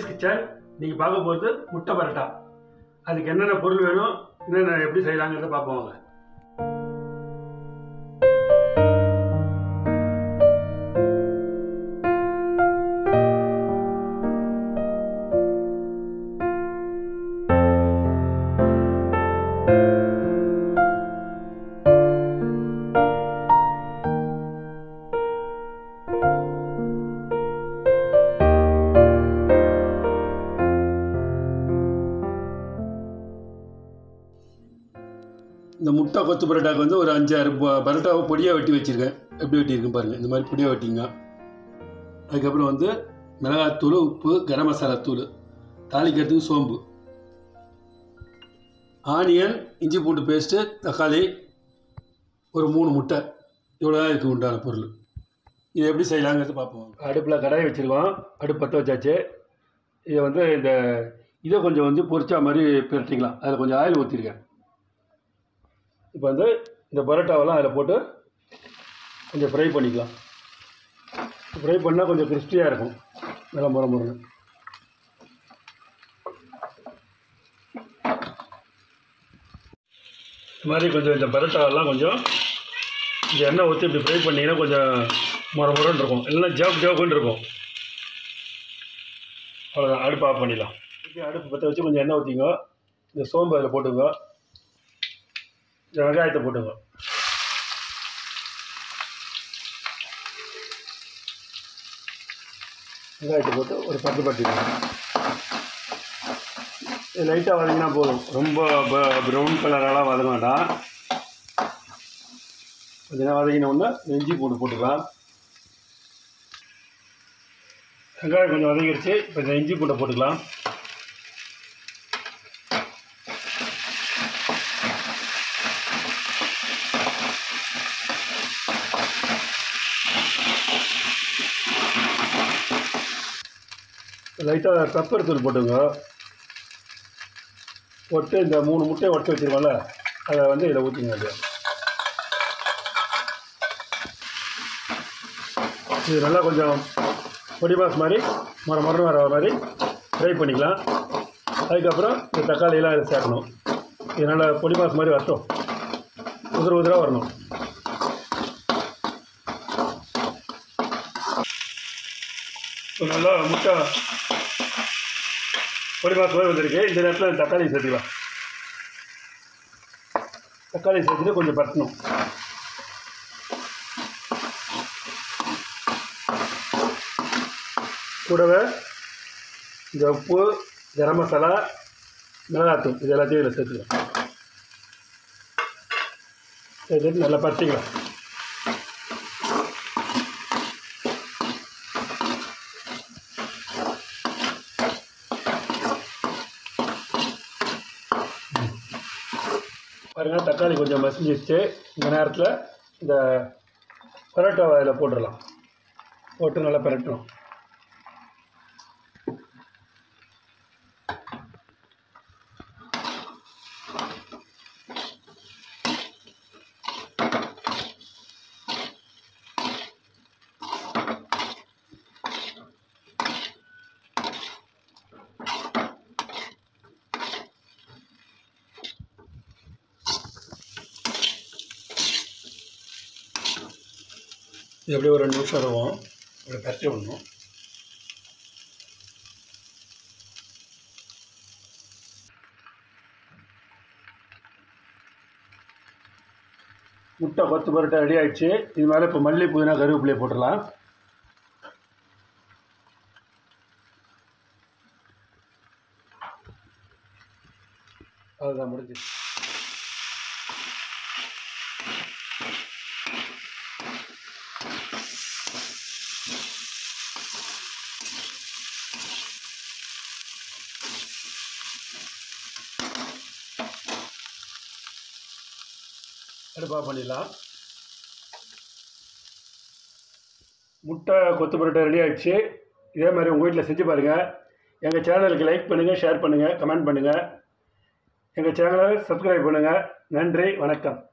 kitchen நீங்கள் பார்க்க போகிறது முட்டை பரோட்டா அதுக்கு என்னென்ன பொருள் வேணும் என்னென்ன எப்படி செய்யலாங்கிறத பார்ப்போம் வாங்க இந்த முட்டை கொத்து பரோட்டாக்கு வந்து ஒரு அஞ்சாறு ப- பரோட்டாவை பொடியாக வெட்டி வச்சுருக்கேன் எப்படி வெட்டியிருக்கேன் பாருங்கள் இந்த மாதிரி பொடியாக வெட்டிங்க அதுக்கப்புறம் வந்து மிளகாத்தூள் உப்பு கரம் மசாலா தூள் தாளிக்கிறதுக்கு சோம்பு ஆனியன் இஞ்சி பூண்டு பேஸ்ட்டு தக்காளி ஒரு மூணு முட்டை இவ்வளோ தான் இதுக்கு உண்டான பொருள் இது எப்படி செய்யலாங்கிறது பார்ப்போம் அடுப்பில் கடாய் வச்சுருக்கோம் அடுப்பு பற்ற வச்சாச்சு இதை வந்து இந்த இதை கொஞ்சம் வந்து பொரிச்சா மாதிரி பிரட்டிக்கலாம் அதில் கொஞ்சம் ஆயில் ஊற்றிருக்கேன் இப்போ வந்து இந்த பரோட்டாவெல்லாம் அதில் போட்டு கொஞ்சம் ஃப்ரை பண்ணிக்கலாம் ஃப்ரை பண்ணால் கொஞ்சம் கிறிஸ்பியாக இருக்கும் நல்லா முறை முறைன்னு இது மாதிரி கொஞ்சம் இந்த பரோட்டாவெல்லாம் கொஞ்சம் இந்த எண்ணெய் ஊற்றி இப்படி ஃப்ரை பண்ணிங்கன்னா கொஞ்சம் முறை முறைன்னு இருக்கும் இல்லைன்னா ஜவ் ஜவுக்குன்னு இருக்கும் அவ்வளோதான் அடுப்பு ஆஃப் பண்ணிடலாம் இப்போ அடுப்பு பற்ற வச்சு கொஞ்சம் எண்ணெய் ஊற்றிங்க இந்த சோம்பு அதில் போட்டுங்க இந்த வெங்காயத்தை போட்டுங்க வெங்காயத்தை போட்டு ஒரு பத்து பட்டிக்கலாம் இது லைட்டாக வதங்கினா போதும் ரொம்ப ப்ரௌன் கலரெல்லாம் வதங்க வேண்டாம் கொஞ்ச நேரம் வதங்கினோடனே இஞ்சி பூண்டு போட்டுக்கலாம் வெங்காயம் கொஞ்சம் வதங்கிடுச்சு இப்போ இந்த இஞ்சி பூண்டை போட்டுக்கலாம் லைட்டாக பெப்பர் தூள் போட்டுங்க போட்டு இந்த மூணு முட்டையை உடச்சி வச்சுருக்கோம்ல அதை வந்து இதில் ஊற்றிங்க அது இது நல்லா கொஞ்சம் பொடி மாஸ் மாதிரி முறை முறை வர மாதிரி ஃப்ரை பண்ணிக்கலாம் அதுக்கப்புறம் இந்த தக்காளியெல்லாம் இதில் சேர்க்கணும் இது நல்லா பொடி மாஸ் மாதிரி வரட்டும் உதிர உதிராக வரணும் இப்போ நல்லா முட்டை பொடி மாஸ் மாதிரி வந்திருக்கு இந்த நேரத்தில் தக்காளி சேர்த்துக்கலாம் தக்காளி சேர்த்துட்டு கொஞ்சம் பரட்டணும் கூடவே இந்த உப்பு கரம் மசாலா மிளகாத்தூள் இது எல்லாத்தையும் இதில் சேர்த்துக்கலாம் சேர்த்துட்டு நல்லா பரட்டிக்கலாம் பாருங்கள் தக்காளி கொஞ்சம் மசிஞ்சிச்சு இந்த நேரத்தில் இந்த பரோட்டாவை அதில் போட்டுடலாம் போட்டு நல்லா பரட்டணும் இது அப்படியே ஒரு ரெண்டு நிமிஷம் இருக்கும் அப்படி பரட்டி விடணும் முட்டை கொத்து பரோட்டா ரெடி ஆயிடுச்சு இது மேலே இப்போ மல்லி புதினா கருவேப்பிலையை போட்டுடலாம் அதுதான் முடிஞ்சு அடுப்பாக பண்ணிடலாம் முட்டை கொத்து பரோட்டா ரெடி ஆயிடுச்சு இதே மாதிரி உங்கள் வீட்டில் செஞ்சு பாருங்கள் எங்கள் சேனலுக்கு லைக் பண்ணுங்கள் ஷேர் பண்ணுங்கள் கமெண்ட் பண்ணுங்கள் எங்கள் சேனலை சப்ஸ்கிரைப் பண்ணுங்கள் நன்றி வணக்கம்